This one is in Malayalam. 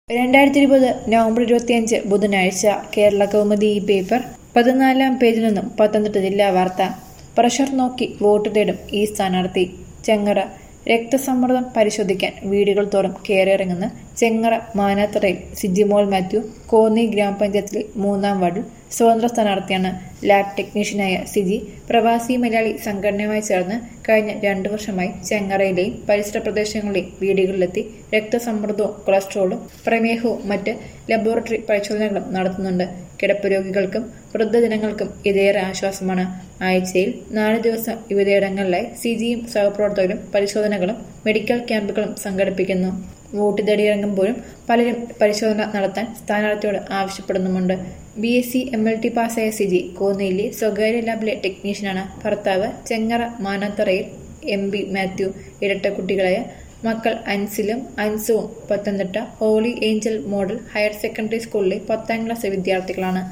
രണ്ടായിരത്തി ഇരുപത് നവംബർ ഇരുപത്തിയഞ്ച് ബുധനാഴ്ച കേരള കൗമുദി ഈ പേപ്പർ പതിനാലാം പേജിൽ നിന്നും പത്തനംതിട്ട ജില്ലാ വാർത്ത പ്രഷർ നോക്കി വോട്ട് തേടും ഈ സ്ഥാനാർത്ഥി ചെങ്ങറ രക്തസമ്മർദ്ദം പരിശോധിക്കാൻ വീടുകൾ തോറും കയറിയിറങ്ങുന്ന ചെങ്ങറ മാനാത്തറയിൽ സിജിമോൾ മാത്യു കോന്നി ഗ്രാമപഞ്ചായത്തിലെ മൂന്നാം വാർഡിൽ സ്വതന്ത്ര സ്ഥാനാർത്ഥിയാണ് ലാബ് ടെക്നീഷ്യനായ സിജി പ്രവാസി മലയാളി സംഘടനയുമായി ചേർന്ന് കഴിഞ്ഞ രണ്ടു വർഷമായി ചെങ്ങറയിലെയും പരിസര പ്രദേശങ്ങളിലെയും വീടുകളിലെത്തി രക്തസമ്മർദ്ദവും കൊളസ്ട്രോളും പ്രമേഹവും മറ്റ് ലബോറട്ടറി പരിശോധനകളും നടത്തുന്നുണ്ട് കിടപ്പ് രോഗികൾക്കും വൃദ്ധജനങ്ങൾക്കും ഇതേറെ ആശ്വാസമാണ് ആഴ്ചയിൽ നാല് ദിവസം വിവിധയിടങ്ങളിലായി സിജിയും സഹപ്രവർത്തകരും പരിശോധനകളും മെഡിക്കൽ ക്യാമ്പുകളും സംഘടിപ്പിക്കുന്നു വോട്ട് തേടിയിറങ്ങുമ്പോഴും പലരും പരിശോധന നടത്താൻ സ്ഥാനാർത്ഥിയോട് ആവശ്യപ്പെടുന്നുമുണ്ട് B S C M L T പാസ്സായ സിജി കോന്നിയിലെ സ്വകാര്യ ലാബിലെ ടെക്നീഷ്യനാണ് ഭർത്താവ് ചെങ്ങറ മാനാത്തറയിൽ എം ബി മാത്യു ഇരട്ട കുട്ടികളായ മക്കൾ അൻസിലും അൻസുവും Pathanamthitta holy angel model higher secondary സ്കൂളിലെ പത്താം ക്ലാസ് വിദ്യാർത്ഥികളാണ്